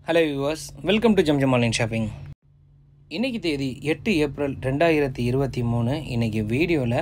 hello viewers welcome to Jamjam online shopping இன்றைக்கி தேதி எட்டு ஏப்ரல் ரெண்டாயிரத்தி இருபத்தி மூணு இன்றைக்கி வீடியோவில்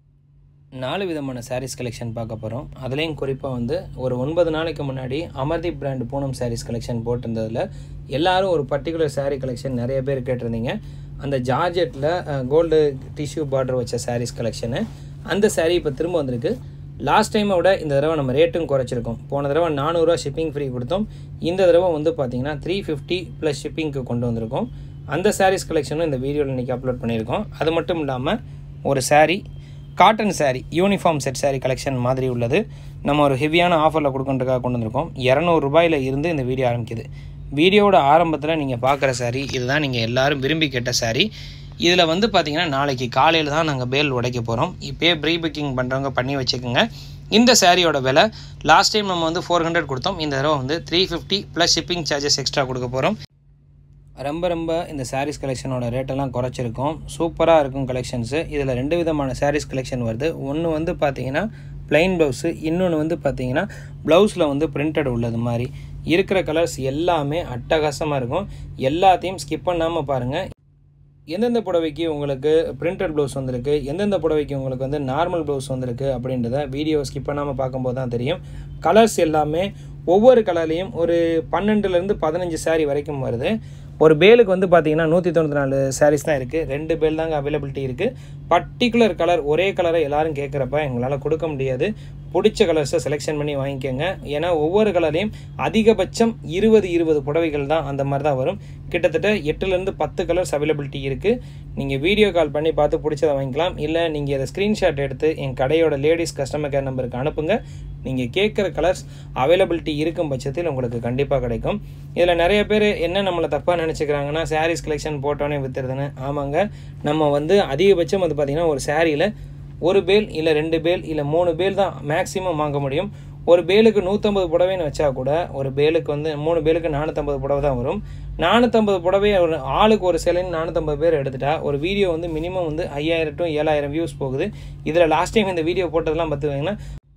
நாலு விதமான சாரீஸ் கலெக்ஷன் பார்க்க போகிறோம் அதுலேயும் குறிப்பாக வந்து ஒரு ஒன்பது நாளைக்கு முன்னாடி Amardeep brand Poonam sarees collection போட்டிருந்ததில் எல்லாரும் ஒரு பர்டிகுலர் saree கலெக்ஷன் நிறைய பேர் கேட்டிருந்தீங்க அந்த ஜார்ஜெட்டில் கோல்டு டிஷ்யூ பார்டர் வச்ச சாரீஸ் கலெக்ஷனு அந்த saree இப்போ திரும்ப வந்திருக்கு லாஸ்ட் டைமை விட இந்த தடவை நம்ம ரேட்டும் குறைச்சிருக்கோம் போன தடவை நானூறுரூவா ஷிப்பிங் ஃப்ரீ கொடுத்தோம் இந்த தடவை வந்து பார்த்தீங்கன்னா த்ரீ ஃபிஃப்டி ப்ளஸ் ஷிப்பிங்க்கு கொண்டு வந்திருக்கோம் அந்த சாரீஸ் கலெக்ஷனும் இந்த வீடியோவில் இன்றைக்கி அப்லோட் பண்ணியிருக்கோம் அது மட்டும் இல்லாமல் ஒரு saree cotton saree uniform set saree collection மாதிரி உள்ளது நம்ம ஒரு ஹெவியான ஆஃபரில் கொடுக்கறதுக்காக கொண்டு வந்திருக்கோம் இரநூறுபாயில் இருந்து இந்த வீடியோ ஆரம்பிக்குது வீடியோவோட ஆரம்பத்தில் நீங்கள் பார்க்குற saree இதுதான் நீங்கள் எல்லாரும் விரும்பி கேட்ட saree இதில் வந்து பார்த்தீங்கன்னா நாளைக்கு காலையில் தான் நாங்கள் பேல் உடைக்க போகிறோம் இப்போயே ப்ரீ புக்கிங் பண்ணுறவங்க பண்ணி வச்சுக்கோங்க இந்த சாரியோட விலை லாஸ்ட் டைம் நம்ம வந்து ஃபோர் ஹண்ட்ரட் கொடுத்தோம் இந்த தடவை வந்து three fifty plus shipping charges extra கொடுக்க போகிறோம் ரொம்ப ரொம்ப இந்த சாரீஸ் கலெக்ஷனோட ரேட்டெல்லாம் குறைச்சிருக்கோம் சூப்பராக இருக்கும் கலெக்ஷன்ஸு இதில் ரெண்டு விதமான சாரீஸ் கலெக்ஷன் வருது ஒன்று வந்து பார்த்தீங்கன்னா plain ப்ளவுஸு இன்னொன்று வந்து பார்த்தீங்கன்னா ப்ளவுஸில் வந்து பிரிண்டட் உள்ளது மாதிரி இருக்கிற கலர்ஸ் எல்லாமே அட்டகாசமாக இருக்கும் எல்லாத்தையும் ஸ்கிப் பண்ணாமல் பாருங்கள் எந்தெந்த புடவைக்கு உங்களுக்கு பிரிண்டட் ப்ளவுஸ் வந்திருக்கு எந்தெந்த புடவைக்கு உங்களுக்கு வந்து நார்மல் ப்ளவுஸ் வந்திருக்கு அப்படின்றத வீடியோ ஸ்கிப் பண்ணாமல் பார்க்கும்போது தான் தெரியும் கலர்ஸ் எல்லாமே ஒவ்வொரு கலர்லேயும் ஒரு பன்னெண்டுலேருந்து பதினஞ்சு saree வரைக்கும் வருது ஒரு பேலுக்கு வந்து பார்த்தீங்கன்னா நூற்றி தொண்ணூற்றி நாலு சாரீஸ் தான் இருக்குது ரெண்டு பேல் தாங்க அவைலபிலிட்டி இருக்குது பர்டிகுலர் கலர் ஒரே கலரை எல்லாரும் கேட்குறப்ப எங்களால் கொடுக்க முடியாது பிடிச்ச கலர்ஸை செலெக்ஷன் பண்ணி வாங்கிக்கோங்க ஏன்னா ஒவ்வொரு கலர்லேயும் அதிகபட்சம் இருபது இருபது புடவைகள் தான் அந்த மாதிரி தான் வரும் கிட்டத்தட்ட எட்டுலேருந்து பத்து கலர்ஸ் அவைலபிலிட்டி இருக்குது நீங்கள் வீடியோ கால் பண்ணி பார்த்து பிடிச்சதை வாங்கிக்கலாம் இல்லை நீங்கள் இதை ஸ்க்ரீன்ஷாட் எடுத்து என் கடையோட லேடிஸ் கஸ்டமர் கேர் நம்பருக்கு அனுப்புங்க நீங்கள் கேட்குற கலர்ஸ் அவைலபிலிட்டி இருக்கும் பட்சத்தில் உங்களுக்கு கண்டிப்பாக கிடைக்கும் இதில் நிறைய பேர் என்ன நம்மளை தப்பாக நினச்சிக்கிறாங்கன்னா சாரீஸ் கலெக்ஷன் போட்டோன்னே விற்றுறதுன்னு ஆமாங்க நம்ம வந்து அதிகபட்சம் வந்து பார்த்திங்கன்னா ஒரு சாரியில் ஒரு பேல் இல்லை ரெண்டு பேல் இல்லை மூணு பேல் தான் மேக்ஸிமம் வாங்க முடியும் ஒரு பேலுக்கு நூற்றம்பது புடவைன்னு வச்சா கூட ஒரு பேலுக்கு வந்து மூணு பேலுக்கு நானூற்றம்பது புடவை தான் வரும் நானூற்றம்பது புடவை ஒரு ஆளுக்கு ஒரு சிலைன்னு நானூற்றம்பது பேர் எடுத்துட்டா ஒரு வீடியோ வந்து மினிமம் வந்து ஐயாயிரம் டு ஏழாயிரம் வியூஸ் போகுது இதில் லாஸ்ட் டைம் இந்த வீடியோ போட்டதெல்லாம் பார்த்துக்கிங்கன்னா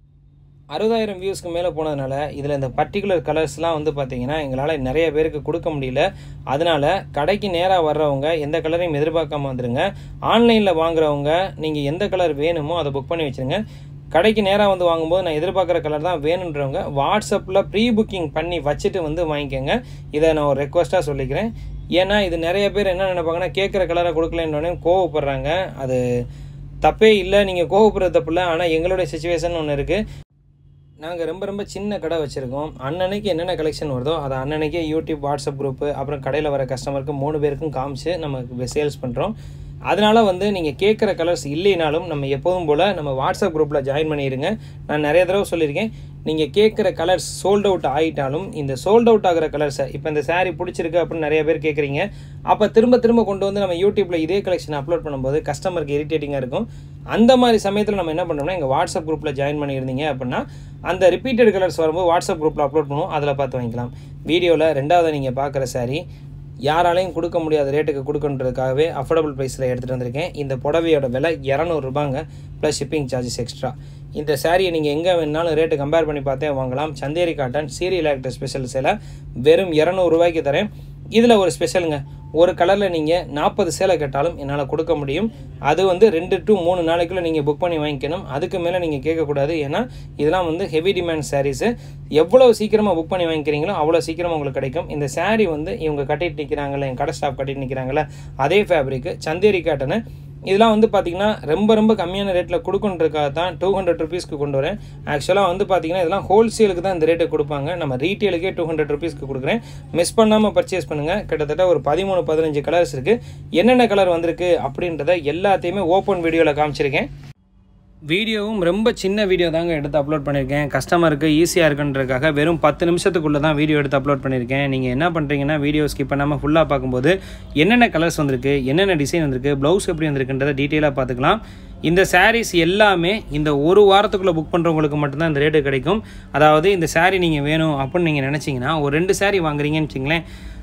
அறுபதாயிரம் வியூஸ்க்கு மேலே போனதுனால இதில் இந்த பர்டிகுலர் கலர்ஸ்லாம் வந்து பார்த்தீங்கன்னா எங்களால் நிறைய பேருக்கு கொடுக்க முடியல அதனால கடைக்கு நேராக வர்றவங்க எந்த கலரையும் எதிர்பார்க்காம வந்துடுங்க ஆன்லைனில் வாங்குறவங்க நீங்கள் எந்த கலர் வேணுமோ அதை புக் பண்ணி வச்சுருங்க கடைக்கு நேராக வந்து வாங்கும்போது நான் எதிர்பார்க்குற கலர் தான் வேணுன்றவங்க வாட்ஸ்அப்பில் ப்ரீ புக்கிங் பண்ணி வச்சுட்டு வந்து வாங்கிக்கோங்க இதை நான் ஒரு ரெக்வஸ்ட்டாக சொல்லிக்கிறேன் ஏன்னா இது நிறைய பேர் என்ன நினைப்பாங்கன்னா கேட்குற கலரை கொடுக்கலன்னொடனே கோவப்படுறாங்க அது தப்பே இல்லை நீங்கள் கோவப்படுறது தப்பு இல்லை ஆனால் எங்களுடைய சுச்சுவேஷன் ஒன்று இருக்குது நாங்கள் ரொம்ப ரொம்ப சின்ன கடை வச்சுருக்கோம் அன்னன்னைக்கு என்னென்ன கலெக்ஷன் வருதோ அதை அன்னன்னைக்கே யூடியூப் வாட்ஸ்அப் குரூப்பு அப்புறம் கடையில் வர கஸ்டமருக்கு மூணு பேருக்கும் காமிச்சு நம்ம சேல்ஸ் பண்ணுறோம் அதனால் வந்து நீங்கள் கேட்குற கலர்ஸ் இல்லைனாலும் நம்ம எப்போதும் போல் நம்ம வாட்ஸ்அப் குரூப்பில் ஜாயின் பண்ணிடுங்க நான் நிறைய தடவை சொல்லியிருக்கேன் நீங்கள் கேட்குற கலர்ஸ் சோல்ட் அவுட் ஆகிட்டாலும் இந்த சோல்ட் அவுட் ஆகிற கலர்ஸை இப்போ இந்த saree பிடிச்சிருக்கு அப்படின்னு நிறைய பேர் கேட்குறீங்க அப்போ திரும்ப திரும்ப கொண்டு வந்து நம்ம யூடியூப்பில் இதே கலெக்ஷன் அப்லோட் பண்ணும்போது கஸ்டமருக்கு இரிட்டேட்டிங்காக இருக்கும் அந்த மாதிரி சமயத்தில் நம்ம என்ன பண்ணோம்னா எங்கள் வாட்ஸ்அப் குரூப்பில் ஜாயின் பண்ணியிருந்தீங்க அப்படின்னா அந்த ரிப்பீட்டட் கலர்ஸ் வரும்போது வாட்ஸ்அப் குரூப்பில் அப்லோட் பண்ணுவோம் அதில் பார்த்து வாங்கிக்கலாம் வீடியோவில் ரெண்டாவது நீங்கள் பார்க்குற saree யாராலையும் கொடுக்க முடியாத ரேட்டுக்கு கொடுக்கன்றதுக்காகவே அஃபோர்டபுள் ப்ரைஸில் எடுத்துகிட்டு வந்திருக்கேன் இந்த புடவையோட விலை இரநூறுபாங்க ப்ளஸ் ஷிப்பிங் சார்ஜஸ் எக்ஸ்ட்ரா இந்த சாரியை நீங்கள் எங்கே வேணாலும் ரேட்டு கம்பேர் பண்ணி பார்த்தே வாங்கலாம் Chanderi cotton serial actor special சேலை வெறும் இரநூறுபாய்க்கு தரேன் இதில் ஒரு ஸ்பெஷலுங்க ஒரு கலரில் நீங்கள் நாற்பது சேலை கேட்டாலும் என்னால் கொடுக்க முடியும் அது வந்து ரெண்டு டு மூணு நாளைக்குள்ளே நீங்கள் புக் பண்ணி வாங்கிக்கணும் அதுக்கு மேலே நீங்கள் கேட்கக்கூடாது ஏன்னா இதெல்லாம் வந்து ஹெவி டிமாண்ட் சாரீஸு எவ்வளோ சீக்கிரமாக புக் பண்ணி வாங்கிக்கிறீங்களோ அவ்வளோ சீக்கிரமாக உங்களுக்கு கிடைக்கும் இந்த saree வந்து இவங்க கட்டிட்டு நிற்கிறாங்களே என் கடை ஸ்டாஃப் கட்டிட்டு நிற்கிறாங்களே அதே ஃபேப்ரிக்கு சந்தேரி காட்டனு இதெல்லாம் வந்து பார்த்தீங்கன்னா ரொம்ப ரொம்ப கம்மியான ரேட்டில் கொடுக்கணுன்றதுக்காக தான் டூ ஹண்ட்ரட் ருபீஸ்க்கு கொண்டு வரேன் ஆக்சுவலாக வந்து பார்த்தீங்கன்னா இதெல்லாம் ஹோல்சேலுக்கு தான் இந்த ரேட்டு கொடுப்பாங்க நம்ம ரீட்டெயிலுக்கே டூ ஹண்ட்ரட் ருபீஸ்க்கு கொடுக்குறேன் மிஸ் பண்ணாமல் பர்ச்சேஸ் பண்ணுங்கள் கிட்டத்தட்ட ஒரு பதிமூணு பதினஞ்சு கலர்ஸ் இருக்குது என்னென்ன கலர் வந்திருக்கு அப்படின்றத எல்லாத்தையுமே ஓப்பன் வீடியோவில் காமிச்சிருக்கேன் வீடியோவும் ரொம்ப சின்ன வீடியோ தாங்க எடுத்து அப்லோட் பண்ணியிருக்கேன் கஸ்டமருக்கு ஈஸியாக இருக்குன்றதுக்காக வெறும் பத்து நிமிஷத்துக்குள்ளே தான் வீடியோ எடுத்து அப்லோட் பண்ணியிருக்கேன் நீங்கள் என்ன பண்ணுறீங்கன்னா வீடியோ ஸ்கிப் பண்ணாமல் ஃபுல்லாக பார்க்கும்போது என்னென்ன கலர்ஸ் வந்திருக்கு என்னென்ன டிசைன் வந்திருக்கு ப்ளவுஸ் எப்படி வந்திருக்குன்றதை டீட்டெயிலாக பார்த்துக்கலாம் இந்த சாரீஸ் எல்லாமே இந்த ஒரு வாரத்துக்குள்ளே புக் பண்ணுறவங்களுக்கு மட்டும்தான் இந்த ரேட்டு கிடைக்கும் அதாவது இந்த saree நீங்கள் வேணும் அப்படின்னு நீங்கள் நினச்சிங்கன்னா ஒரு ரெண்டு saree வாங்குறீங்கன்னு வச்சிங்களேன்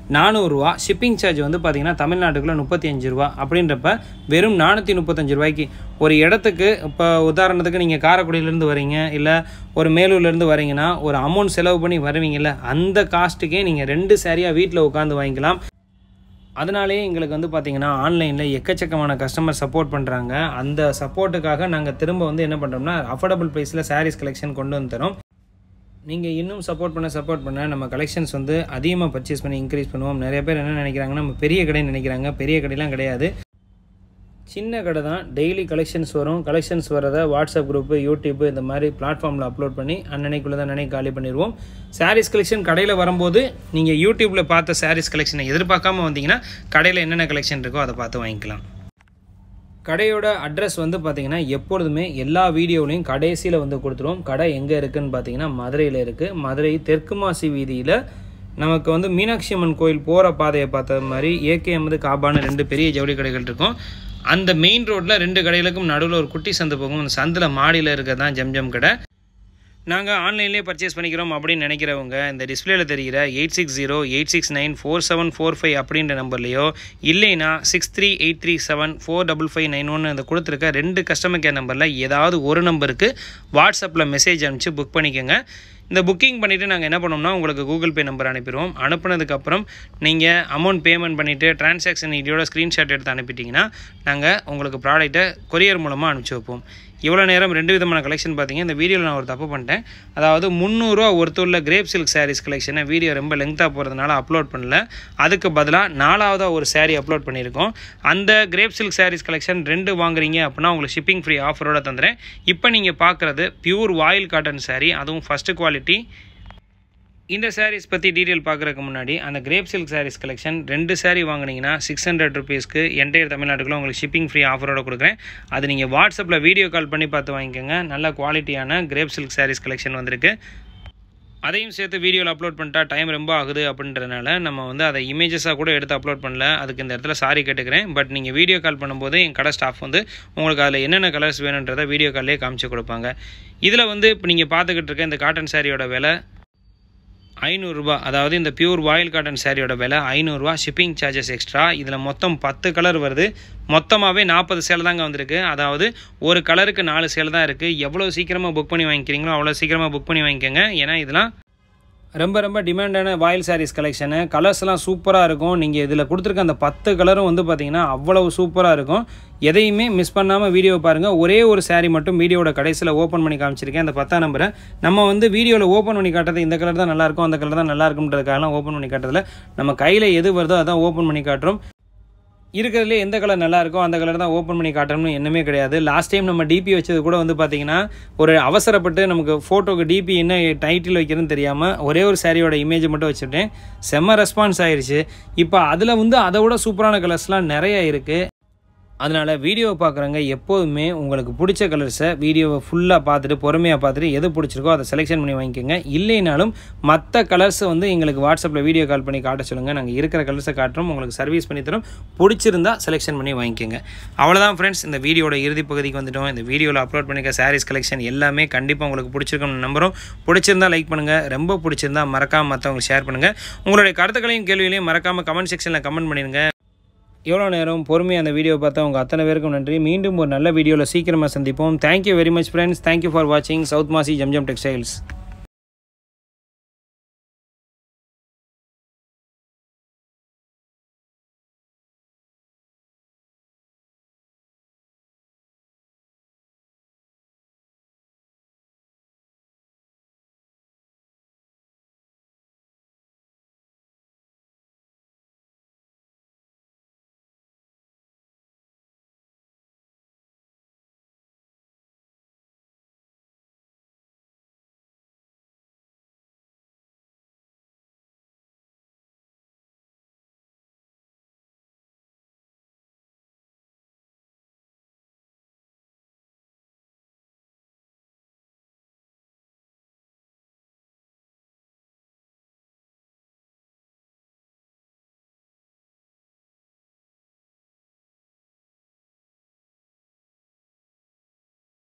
நானூறுரூவா ஷிப்பிங் சார்ஜ் வந்து பார்த்தீங்கன்னா தமிழ்நாட்டுக்குள்ளே முப்பத்தி அஞ்சு ரூபா அப்படின்றப்ப வெறும் நானூற்றி முப்பத்தஞ்சு ரூபாய்க்கு ஒரு இடத்துக்கு இப்போ உதாரணத்துக்கு நீங்கள் காரைக்குடியிலேருந்து வரீங்க இல்லை ஒரு மேலூர்லேருந்து வரீங்கன்னா ஒரு அமௌண்ட் செலவு பண்ணி வருவீங்கல்ல அந்த காஸ்ட்டுக்கே நீங்கள் ரெண்டு சாரியாக வீட்டில் உட்காந்து வாங்கிக்கலாம் அதனாலே எங்களுக்கு வந்து பார்த்திங்கன்னா ஆன்லைனில் எக்கச்சக்கமான கஸ்டமர் சப்போர்ட் பண்ணுறாங்க அந்த சப்போர்ட்டுக்காக நாங்கள் திரும்ப வந்து என்ன பண்ணுறோம்னா அஃபோர்டபுள் ப்ரைஸில் சாரீஸ் கலெக்ஷன் கொண்டு வந்து தரோம் நீங்கள் இன்னும் சப்போர்ட் பண்ண சப்போர்ட் பண்ண நம்ம கலெக்ஷன்ஸ் வந்து அதிகமாக பர்ச்சேஸ் பண்ணி இன்க்ரீஸ் பண்ணுவோம் நிறைய பேர் என்ன நினைக்கிறாங்கன்னா நம்ம பெரிய கடைன்னு நினைக்கிறாங்க பெரிய கடையெலாம் கிடையாது சின்ன கடை தான் டெய்லி கலெக்ஷன்ஸ் வரும் கலெக்ஷன்ஸ் வரதை வாட்ஸ்அப் குரூப்பு யூடியூப்பு இந்த மாதிரி பிளாட்ஃபார்மில் அப்லோட் பண்ணி அன்னன்னைக்குள்ளே தான் நினைக்க காலி பண்ணிடுவோம் சாரீஸ் கலெக்ஷன் கடையில் வரும்போது நீங்கள் யூடியூப்பில் பார்த்த சாரீஸ் கலெக்ஷனை எதிர்பார்க்காம வந்தீங்கன்னா கடையில் என்னென்ன கலெக்ஷன் இருக்கோ அதை பார்த்து வாங்கிக்கலாம் கடையோட அட்ரஸ் வந்து பார்த்திங்கன்னா எப்பொழுதுமே எல்லா வீடியோலையும் கடைசியில் வந்து கொடுத்துருவோம் கடை எங்கே இருக்குதுன்னு பார்த்தீங்கன்னா மதுரையில் இருக்குது மதுரை தெற்கு மாசி வீதியில் நமக்கு வந்து மீனாட்சி அம்மன் கோயில் போகிற பாதையை பார்த்த மாதிரி ஏகேஎம் காபான்னு ரெண்டு பெரிய ஜவுளி கடைகள் இருக்கும் அந்த மெயின் ரோட்டில் ரெண்டு கடைகளுக்கும் நடுவில் ஒரு குட்டி சந்து போகும் அந்த சந்தில் மாடியில் இருக்கிறது தான் ஜம்ஜம் கடை நாங்கள் ஆன்லைன்லேயே பர்ச்சேஸ் பண்ணிக்கிறோம் அப்படின்னு நினைக்கிறவங்க இந்த டிஸ்பிளேல தெரிகிற eight six zero eight six nine four seven four five அப்படின்ற நம்பர்லையோ இல்லைனா six three eight three seven four double five nine ஒன்று அந்த கொடுத்துருக்க ரெண்டு கஸ்டமர் கேர் நம்பரில் ஏதாவது ஒரு நம்பருக்கு வாட்ஸ்அப்பில் மெசேஜ் அனுப்பிச்சு புக் பண்ணிக்கோங்க இந்த புக்கிங் பண்ணிவிட்டு நாங்கள் என்ன பண்ணோம்னா உங்களுக்கு கூகுள் பே நம்பர் அனுப்பிடுவோம் அனுப்புனதுக்கப்புறம் நீங்கள் அமௌண்ட் பேமெண்ட் பண்ணிவிட்டு டிரான்சாக்ஷன் இதோட ஸ்க்ரீன்ஷாட் எடுத்து அனுப்பிட்டிங்கன்னா நாங்கள் உங்களுக்கு ப்ராடக்ட்டை கொரியர் மூலமாக அனுப்பிச்சி வைப்போம் இவ்வளோ நேரம் ரெண்டு விதமான கலெக்ஷன் பார்த்தீங்க இந்த வீடியோவில் நான் ஒரு தப்பு பண்ணிட்டேன் அதாவது முந்நூறுரூவா ஒருத்தூரில் கிரேப் சில்க் சாரீஸ் கலெக்ஷனை வீடியோ ரொம்ப லெங்க்த்தாக போகிறதுனால அப்லோட் பண்ணல அதுக்கு பதிலாக நாலாவதாக ஒரு சாரீ அப்லோட் பண்ணியிருக்கோம் அந்த கிரேப் சில்க் சாரீஸ் கலெக்ஷன் ரெண்டு வாங்குறீங்க அப்படின்னா உங்களுக்கு ஷிப்பிங் ஃப்ரீ ஆஃபரோட தந்துடுறேன் இப்போ நீங்கள் பார்க்குறது பியூர் வாயில் காட்டன் சாரீ அதுவும் ஃபஸ்ட்டு குவாலிட்டி இந்த சாரீஸ் பற்றி டீட்டெயில் பார்க்குறதுக்கு முன்னாடி அந்த கிரேப் சில்க் சாரீஸ் கலெக்ஷன் ரெண்டு சாரீ வாங்கினீங்கன்னா சிக்ஸ் ஹண்ட்ரட் ருபீஸ்க்கு என்டையர் தமிழ்நாட்டுக்குள்ள உங்களுக்கு ஷிப்பிங் ஃப்ரீ ஆஃபரோட கொடுக்குறேன் அது நீங்கள் வாட்ஸ்அப்பில் வீடியோ கால் பண்ணி பார்த்து வாங்கிக்கோங்க நல்ல குவாலிட்டியான கிரேப் சில்க் சாரீஸ் கலெக்ஷன் வந்திருக்கு அதையும் சேர்த்து வீடியோவில் அப்லோட் பண்ணிட்டா டைம் ரொம்ப ஆகுது அப்படின்றதுனால நம்ம வந்து அதை இமேஜஸாக கூட எடுத்து அப்லோட் பண்ணல அதுக்கு இந்த இடத்துல சாரி கேட்டுக்கிறேன் பட் நீங்கள் வீடியோ கால் பண்ணும்போது என் கடை ஸ்டாஃப் வந்து உங்களுக்கு அதில் என்னென்ன கலர்ஸ் வேணுன்றதை வீடியோ கால்லேயே காமிச்சு கொடுப்பாங்க இதில் வந்து இப்போ நீங்கள் பார்த்துக்கிட்டு இருக்க இந்த காட்டன் சாரியோட விலை ஐநூறுரூபா அதாவது இந்த பியூர் வாயில் காட்டன் சாரியோட விலை ஐநூறுரூவா ஷிப்பிங் சார்ஜஸ் எக்ஸ்ட்ரா இதில் மொத்தம் பத்து கலர் வருது மொத்தமாகவே நாற்பது சேலை தாங்க வந்திருக்கு அதாவது ஒரு கலருக்கு நாலு சேலை தான் இருக்குது எவ்வளோ சீக்கிரமாக புக் பண்ணி வாங்கிக்கிறீங்களோ அவ்வளோ சீக்கிரமாக புக் பண்ணி வாங்கிக்கோங்க ஏன்னா இதெல்லாம் ரொம்ப ரொம்ப டிமாண்டான வாயில் சாரீஸ் கலெக்ஷனு கலர்ஸ்லாம் சூப்பராக இருக்கும் நீங்கள் இதில் கொடுத்துருக்க அந்த பத்து கலரும் வந்து பார்த்தீங்கன்னா அவ்வளவு சூப்பராக இருக்கும் எதையுமே மிஸ் பண்ணாமல் வீடியோ பாருங்கள் ஒரே ஒரு சாரீ மட்டும் வீடியோட கடைசியில் ஓப்பன் பண்ணி காமிச்சிருக்கேன் அந்த பத்தாம் நம்பரை நம்ம வந்து வீடியோவில் ஓப்பன் பண்ணி காட்டுறது இந்த கலர் தான் நல்லாயிருக்கும் அந்த கலர் தான் நல்லா இருக்கும்ன்றதுக்காகலாம் ஓப்பன் பண்ணி காட்டுறதுல நம்ம கையில் எது வருதோ அதான் ஓப்பன் பண்ணி காட்டுறோம் இருக்கிறதுலே எந்த கலர் நல்லா இருக்கோ அந்த கலர் தான் ஓப்பன் பண்ணி காட்டணும்னு என்னமே கிடையாது லாஸ்ட் டைம் நம்ம டிபி வச்சது கூட வந்து பார்த்தீங்கன்னா ஒரு அவசரப்பட்டு நமக்கு ஃபோட்டோக்கு டிபி என்ன டைட்டில் வைக்கிறதுன்னு தெரியாமல் ஒரே ஒரு சாரியோட இமேஜை மட்டும் வச்சுட்டேன் செம்ம ரெஸ்பான்ஸ் ஆயிடுச்சு இப்போ அதில் வந்து அதை விட சூப்பரான கலர்ஸ்லாம் நிறைய இருக்குது அதனால் வீடியோவை பார்க்குறவங்க எப்போதுமே உங்களுக்கு பிடிச்ச கலர்ஸை வீடியோவை ஃபுல்லாக பார்த்துட்டு பொறுமையாக பார்த்துட்டு எது பிடிச்சிருக்கோ அதை செலெக்ஷன் பண்ணி வாங்கிக்கோங்க இல்லைனாலும் மற்ற கலர்ஸை வந்து எங்களுக்கு வாட்ஸ்அப்பில் வீடியோ கால் பண்ணி காட்ட சொல்லுங்கள் நாங்கள் இருக்கிற கலர்ஸை காட்டுறோம் உங்களுக்கு சர்வீஸ் பண்ணி தரோம் பிடிச்சிருந்தா செலெக்ஷன் பண்ணி வாங்கிக்கோங்க அவ்வளோதான் ஃப்ரெண்ட்ஸ் இந்த வீடியோட இறுதி பகுதிக்கு வந்துட்டோம் இந்த வீடியோவில் அப்லோட் பண்ணிக்க சாரீஸ் கலெக்ஷன் எல்லாமே கண்டிப்பாக உங்களுக்கு பிடிச்சிருக்கும்னு நம்புகிறோம் பிடிச்சிருந்தா லைக் பண்ணுங்கள் ரொம்ப பிடிச்சிருந்தா மறக்காமல் மற்றவங்களுக்கு ஷேர் பண்ணுங்கள் உங்களுடைய கருத்துக்களையும் கேள்விகளையும் மறக்காமல் கமெண்ட் செக்ஷனில் கமெண்ட் பண்ணிடுங்க எவ்வளோ நேரம் பொறுமையாக அந்த வீடியோ பார்த்தா உங்கள் அத்தனை பேருக்கும் நன்றி மீண்டும் ஒரு நல்ல வீடியோவில் சீக்கிரமாக சந்திப்போம் thank you very much friends thank you for வாட்சிங் சவுத் மாசி ஜம்ஜம் டெக்ஸ்டைல்ஸ்